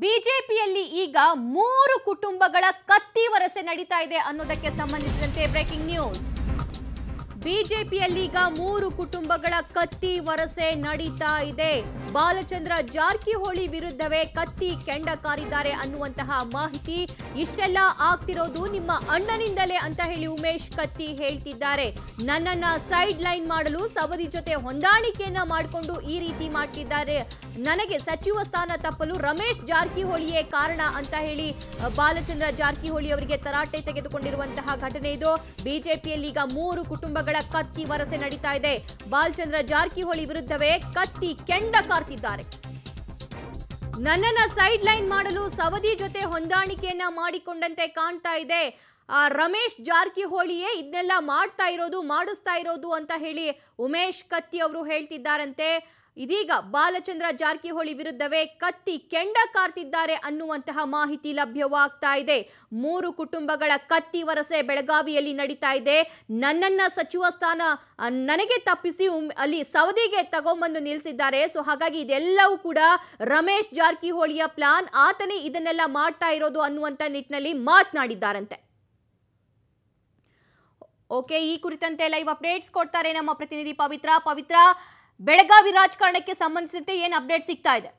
ಬಿಜೆಪಿಯಲ್ಲಿ ಈಗ ಮೂರು ಕುಟುಂಬಗಳ ಕತ್ತಿ ವರಸೆ ನಡೀತಾ ಇದೆ ಅನ್ನೋದಕ್ಕೆ ಸಂಬಂಧಿಸಿದಂತೆ ಬ್ರೇಕಿಂಗ್ ನ್ಯೂಸ್ ಬಿಜೆಪಿಯಲ್ಲೀಗ ಮೂರು ಕುಟುಂಬಗಳ ಕತ್ತಿ ವರಸೆ ನಡೀತಾ ಇದೆ ಬಾಲಚಂದ್ರ ಜಾರಕಿಹೊಳಿ ವಿರುದ್ಧವೇ ಕತ್ತಿ ಕೆಂಡ ಕಾರಿದ್ದಾರೆ ಅನ್ನುವಂತಹ ಮಾಹಿತಿ ಇಷ್ಟೆಲ್ಲ ಆಗ್ತಿರೋದು ನಿಮ್ಮ ಅಣ್ಣನಿಂದಲೇ ಅಂತ ಹೇಳಿ ಉಮೇಶ್ ಕತ್ತಿ ಹೇಳ್ತಿದ್ದಾರೆ ನನ್ನನ್ನ ಸೈಡ್ ಲೈನ್ ಮಾಡಲು ಸವದಿ ಜೊತೆ ಹೊಂದಾಣಿಕೆಯನ್ನ ಮಾಡಿಕೊಂಡು ಈ ರೀತಿ ಮಾಡ್ತಿದ್ದಾರೆ ನನಗೆ ಸಚಿವ ಸ್ಥಾನ ತಪ್ಪಲು ರಮೇಶ್ ಜಾರಕಿಹೊಳಿಯೇ ಕಾರಣ ಅಂತ ಹೇಳಿ ಅ, ಬಾಲಚಂದ್ರ ಜಾರಕಿಹೊಳಿ ಅವರಿಗೆ ತರಾಟೆ ತೆಗೆದುಕೊಂಡಿರುವಂತಹ ಘಟನೆ ಇದು ಬಿಜೆಪಿಯಲ್ಲಿ ಈಗ ಮೂರು ಕುಟುಂಬಗಳ ಕತ್ತಿ ವರಸೆ ನಡೀತಾ ಇದೆ ಬಾಲಚಂದ್ರ ಜಾರಕಿಹೊಳಿ ವಿರುದ್ಧವೇ ಕತ್ತಿ ಕೆಂಡ ಕಾರ್ತಿದ್ದಾರೆ ನನ್ನನ್ನ ಸೈಡ್ ಲೈನ್ ಮಾಡಲು ಸವದಿ ಜೊತೆ ಹೊಂದಾಣಿಕೆಯನ್ನ ಮಾಡಿಕೊಂಡಂತೆ ಕಾಣ್ತಾ ಇದೆ ಆ, ರಮೇಶ್ ಜಾರಕಿಹೊಳಿಯೇ ಇದನ್ನೆಲ್ಲ ಮಾಡ್ತಾ ಇರೋದು ಮಾಡಿಸ್ತಾ ಇರೋದು ಅಂತ ಹೇಳಿ ಉಮೇಶ್ ಕತ್ತಿ ಅವರು ಹೇಳ್ತಿದ್ದಾರಂತೆ ಇದೀಗ ಬಾಲಚಂದ್ರ ಜಾರಕಿಹೊಳಿ ವಿರುದ್ಧವೇ ಕತ್ತಿ ಕೆಂಡ ಕಾರ್ತಿದ್ದಾರೆ ಅನ್ನುವಂತಹ ಮಾಹಿತಿ ಲಭ್ಯವಾಗ್ತಾ ಇದೆ ಮೂರು ಕುಟುಂಬಗಳ ಕತ್ತಿ ವರಸೆ ಬೆಳಗಾವಿಯಲ್ಲಿ ನಡೀತಾ ಇದೆ ನನ್ನನ್ನ ಸಚಿವ ಸ್ಥಾನ ಆ, ನನಗೆ ತಪ್ಪಿಸಿ ಉಮ್- ಅಲ್ಲಿ ಸವದಿಗೆ ತಗೊಂಬಂದು ನಿಲ್ಲಿಸಿದ್ದಾರೆ ಸೊ ಹಾಗಾಗಿ ಇದೆಲ್ಲವೂ ಕೂಡ ರಮೇಶ್ ಜಾರಕಿಹೊಳಿಯ ಪ್ಲಾನ್ ಆತನೇ ಇದನ್ನೆಲ್ಲ ಮಾಡ್ತಾ ಇರೋದು ಅನ್ನುವಂತ ನಿಟ್ಟಿನಲ್ಲಿ ಮಾತನಾಡಿದ್ದಾರಂತೆ ಓಕೆ ಈ ಕುರಿತಂತೆ ಲೈವ್ ಅಪ್ಡೇಟ್ಸ್ ಕೊಡ್ತಾರೆ ನಮ್ಮ ಪ್ರತಿನಿಧಿ ಪವಿತ್ರ ಪವಿತ್ರ ಬೆಳಗಾವಿ ರಾಜಕಾರಣಕ್ಕೆ ಸಂಬಂಧಿಸಿದಂತೆ ಏನು ಅಪ್ಡೇಟ್ ಸಿಗ್ತಾ ಇದೆ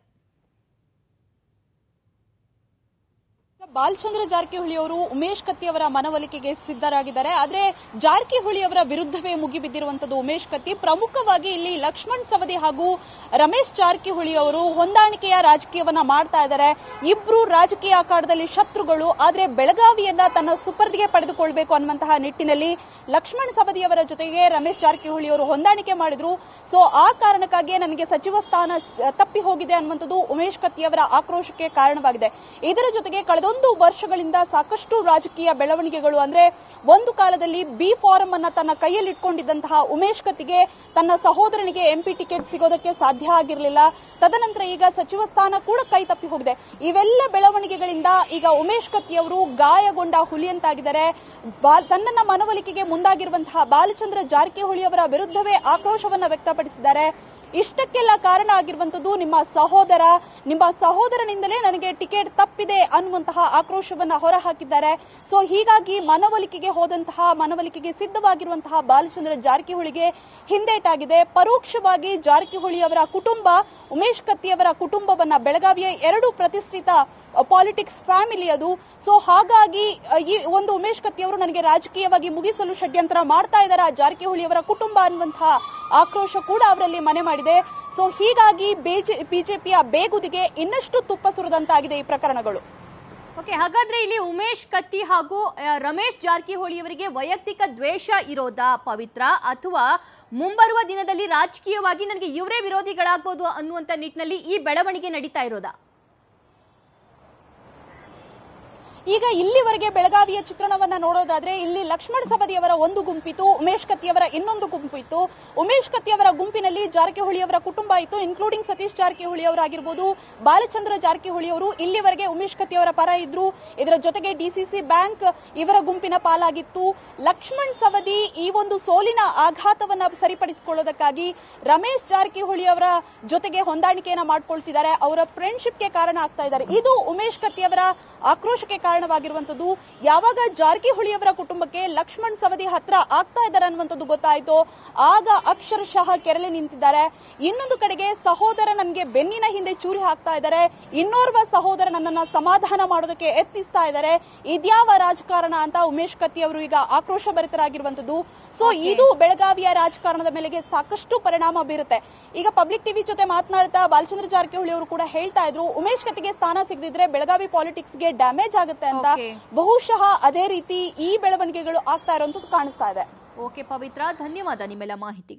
ಬಾಲಚಂದ್ರ ಜಾರಕಿಹೊಳಿ ಅವರು ಉಮೇಶ್ ಕತ್ತಿ ಅವರ ಮನವೊಲಿಕೆಗೆ ಸಿದ್ಧರಾಗಿದ್ದಾರೆ ಆದ್ರೆ ಜಾರಕಿಹೊಳಿ ಅವರ ವಿರುದ್ಧವೇ ಮುಗಿಬಿದ್ದಿರುವಂತದ್ದು ಉಮೇಶ್ ಕತ್ತಿ ಪ್ರಮುಖವಾಗಿ ಇಲ್ಲಿ ಲಕ್ಷ್ಮಣ್ ಸವದಿ ಹಾಗೂ ರಮೇಶ್ ಜಾರಕಿಹೊಳಿ ಅವರು ಹೊಂದಾಣಿಕೆಯ ರಾಜಕೀಯವನ್ನ ಮಾಡ್ತಾ ಇದ್ದಾರೆ ಇಬ್ರು ರಾಜಕೀಯ ಅಖಾಡದಲ್ಲಿ ಶತ್ರುಗಳು ಆದ್ರೆ ಬೆಳಗಾವಿಯನ್ನ ತನ್ನ ಸುಪರ್ದಿಗೆ ಪಡೆದುಕೊಳ್ಬೇಕು ಅನ್ನುವಂತಹ ನಿಟ್ಟಿನಲ್ಲಿ ಲಕ್ಷ್ಮಣ್ ಸವದಿ ಅವರ ಜೊತೆಗೆ ರಮೇಶ್ ಜಾರಕಿಹೊಳಿ ಅವರು ಹೊಂದಾಣಿಕೆ ಮಾಡಿದ್ರು ಸೊ ಆ ಕಾರಣಕ್ಕಾಗಿಯೇ ನನಗೆ ಸಚಿವ ಸ್ಥಾನ ಅಹ್, ತಪ್ಪಿ ಹೋಗಿದೆ ಅನ್ನುವಂಥದ್ದು ಉಮೇಶ್ ಕತ್ತಿ ಅವರ ಆಕ್ರೋಶಕ್ಕೆ ಕಾರಣವಾಗಿದೆ ಇದರ ಜೊತೆಗೆ ಕಳೆದೊಂದು ವರ್ಷಗಳಿಂದ ಸಾಕಷ್ಟು ರಾಜಕೀಯ ಬೆಳವಣಿಗೆಗಳು ಅಂದ್ರೆ ಒಂದು ಕಾಲದಲ್ಲಿ ಬಿ ಫಾರಂ ಅನ್ನ ತನ್ನ ಕೈಯಲ್ಲಿ ಇಟ್ಕೊಂಡಿದ್ದಂತಹ ಉಮೇಶ್ ಕತ್ತಿಗೆ ತನ್ನ ಸಹೋದರನಿಗೆ ಎಂಪಿ ಟಿಕೆಟ್ ಸಿಗೋದಕ್ಕೆ ಸಾಧ್ಯ ಆಗಿರಲಿಲ್ಲ ತದನಂತರ ಈಗ ಸಚಿವ ಸ್ಥಾನ ಕೂಡ ಕೈ ತಪ್ಪಿ ಹೋಗಿದೆ ಇವೆಲ್ಲ ಬೆಳವಣಿಗೆಗಳಿಂದ ಈಗ ಉಮೇಶ್ ಕತ್ತಿ ಅವರು ಗಾಯಗೊಂಡ ಹುಲಿಯಂತಾಗಿದ್ದಾರೆ ಬಾ- ತನ್ನನ್ನ ಮನವೊಲಿಕೆಗೆ ಮುಂದಾಗಿರುವಂತಹ ಬಾಲಚಂದ್ರ ಜಾರಕಿಹೊಳಿ ಅವರ ವಿರುದ್ಧವೇ ಆಕ್ರೋಶವನ್ನ ವ್ಯಕ್ತಪಡಿಸಿದ್ದಾರೆ ಇಷ್ಟಕ್ಕೆಲ್ಲ ಕಾರಣ ಆಗಿರುವಂತದ್ದು ನಿಮ್ಮ ಸಹೋದರ ನಿಮ್ಮ ಸಹೋದರನಿಂದಲೇ ನನಗೆ ಟಿಕೆಟ್ ತಪ್ಪಿದೆ ಅನ್ನುವಂತಹ ಆಕ್ರೋಶವನ್ನ ಹೊರಹಾಕಿದ್ದಾರೆ ಸೊ ಹೀಗಾಗಿ ಮನವೊಲಿಕೆಗೆ ಹೋದಂತಹ ಮನವೊಲಿಕೆಗೆ ಸಿದ್ಧವಾಗಿರುವಂತಹ ಬಾಲಚಂದ್ರ ಜಾರಕಿಹೊಳಿಗೆ ಹಿಂದೇಟಾಗಿದೆ ಪರೋಕ್ಷವಾಗಿ ಜಾರಕಿಹೊಳಿ ಅವರ ಕುಟುಂಬ ಉಮೇಶ್ ಕತ್ತಿ ಅವರ ಕುಟುಂಬವನ್ನ ಬೆಳಗಾವಿಯ ಎರಡು ಪ್ರತಿಷ್ಠಿತ ಪಾಲಿಟಿಕ್ಸ್ ಫ್ಯಾಮಿಲಿ ಅದು ಸೊ ಹಾಗಾಗಿ ಅ, ಈ ಒಂದು ಉಮೇಶ್ ಕತ್ತಿ ಅವರು ನನಗೆ ರಾಜಕೀಯವಾಗಿ ಮುಗಿಸಲು ಷಡ್ಯಂತ್ರ ಮಾಡ್ತಾ ಇದ್ದಾರೆ ಜಾರಕಿಹೊಳಿ ಅವರ ಕುಟುಂಬ ಅನ್ನುವಂತಹ ಆಕ್ರೋಶ ಕೂಡ ಅವರಲ್ಲಿ ಮನೆ ಮಾಡಿದೆ ಸೊ ಹೀಗಾಗಿ ಬಿಜೆಪಿಯ ಬೇಗುದಿಗೆ ಇನ್ನಷ್ಟು ತುಪ್ಪ ಸುರಿದಂತಾಗಿದೆ ಈ ಪ್ರಕರಣಗಳು ಓಕೆ ಹಾಗಾದ್ರೆ ಇಲ್ಲಿ ಉಮೇಶ್ ಕತ್ತಿ ಹಾಗೂ ಆ, ರಮೇಶ್ ಜಾರಕಿಹೊಳಿ ಅವರಿಗೆ ವೈಯಕ್ತಿಕ ದ್ವೇಷ ಇರೋದಾ ಪವಿತ್ರ ಅಥವಾ ಮುಂಬರುವ ದಿನದಲ್ಲಿ ರಾಜಕೀಯವಾಗಿ ನನಗೆ ಇವರೇ ವಿರೋಧಿಗಳಾಗ್ಬೋದು ಅನ್ನುವಂತ ನಿಟ್ಟಿನಲ್ಲಿ ಈ ಬೆಳವಣಿಗೆ ನಡೀತಾ ಇರೋದಾ ಈಗ ಇಲ್ಲಿವರೆಗೆ ಬೆಳಗಾವಿಯ ಚಿತ್ರಣವನ್ನ ನೋಡೋದಾದ್ರೆ ಇಲ್ಲಿ ಲಕ್ಷ್ಮಣ್ ಸವದಿಯವರ ಒಂದು ಗುಂಪಿತ್ತು ಉಮೇಶ್ ಕತ್ತಿಯವರ ಇನ್ನೊಂದು ಗುಂಪಿತ್ತು ಉಮೇಶ್ ಕತ್ತಿಯವರ ಗುಂಪಿನಲ್ಲಿ ಜಾರಕಿಹೊಳಿ ಅವರ ಕುಟುಂಬ ಇತ್ತು ಇನ್ಕ್ಲೂಡಿಂಗ್ ಸತೀಶ್ ಜಾರಕಿಹೊಳಿ ಅವರಾಗಿರ್ಬೋದು ಬಾಲಚಂದ್ರ ಜಾರಕಿಹೊಳಿ ಅವರು ಇಲ್ಲಿವರೆಗೆ ಉಮೇಶ್ ಕತ್ತಿಯವರ ಪರ ಇದ್ರು ಇದರ ಜೊತೆಗೆ ಡಿಸಿಸಿ ಬ್ಯಾಂಕ್ ಇವರ ಗುಂಪಿನ ಪಾಲಾಗಿತ್ತು ಲಕ್ಷ್ಮಣ್ ಸವದಿ ಈ ಒಂದು ಸೋಲಿನ ಆಘಾತವನ್ನ ಸರಿಪಡಿಸಿಕೊಳ್ಳೋದಕ್ಕಾಗಿ ರಮೇಶ್ ಜಾರಕಿಹೊಳಿ ಅವರ ಜೊತೆಗೆ ಹೊಂದಾಣಿಕೆಯನ್ನ ಮಾಡ್ಕೊಳ್ತಿದ್ದಾರೆ ಅವರ ಫ್ರೆಂಡ್ಶಿಪ್ಗೆ ಕಾರಣ ಆಗ್ತಾ ಇದ್ದಾರೆ ಇದು ಉಮೇಶ್ ಕತ್ತಿಯವರ ಆಕ್ರೋಶಕ್ಕೆ ಕಾರಣವಾಗಿರುವಂತದ್ದು ಯಾವಾಗ ಜಾರಕಿಹೊಳಿ ಅವರ ಕುಟುಂಬಕ್ಕೆ ಲಕ್ಷ್ಮಣ್ ಸವದಿ ಹತ್ರ ಆಗ್ತಾ ಇದ್ದಾರೆ ಅನ್ನುವಂಥದ್ದು ಗೊತ್ತಾಯ್ತು ಆಗ ಅಕ್ಷರಶಃ ಕೆರಳಿ ನಿಂತಿದ್ದಾರೆ ಇನ್ನೊಂದು ಕಡೆಗೆ ಸಹೋದರ ನನಗೆ ಬೆನ್ನಿನ ಹಿಂದೆ ಚೂರಿ ಹಾಕ್ತಾ ಇದ್ದಾರೆ ಇನ್ನೋರ್ವ ಸಹೋದರ ನನ್ನನ್ನ ಸಮಾಧಾನ ಮಾಡೋದಕ್ಕೆ ಯತ್ನಿಸ್ತಾ ಇದ್ದಾರೆ ಇದ್ಯಾವ ರಾಜಕಾರಣ ಅಂತ ಉಮೇಶ್ ಕತ್ತಿ ಅವರು ಈಗ ಆಕ್ರೋಶ ಭರಿತರಾಗಿರುವಂತದ್ದು ಸೊ ಇದು ಬೆಳಗಾವಿಯ ರಾಜಕಾರಣದ ಮೇಲೆಗೆ ಸಾಕಷ್ಟು ಪರಿಣಾಮ ಬೀರುತ್ತೆ ಈಗ ಪಬ್ಲಿಕ್ ಟಿವಿ ಜೊತೆ ಮಾತನಾಡ್ತಾ ಬಾಲಚಂದ್ರ ಜಾರಕಿಹೊಳಿ ಅವರು ಕೂಡ ಹೇಳ್ತಾ ಇದ್ರು ಉಮೇಶ್ ಕತ್ತಿಗೆ ಸ್ಥಾನ ಸಿಗದಿದ್ರೆ ಬೆಳಗಾವಿ ಪಾಲಿಟಿಕ್ಸ್ ಗೆ ಡ್ಯಾಮೇಜ್ ಆಗುತ್ತೆ ಅಂತ Okay. ಬಹುಶಃ ಅದೇ ರೀತಿ ಈ ಬೆಳವಣಿಗೆಗಳು ಆಗ್ತಾ ಇರುವಂತದ್ದು ಕಾಣಿಸ್ತಾ ಇದೆ ಓಕೆ ಪವಿತ್ರ ಧನ್ಯವಾದ ನಿಮ್ಮೆಲ್ಲ ಮಾಹಿತಿಗೆ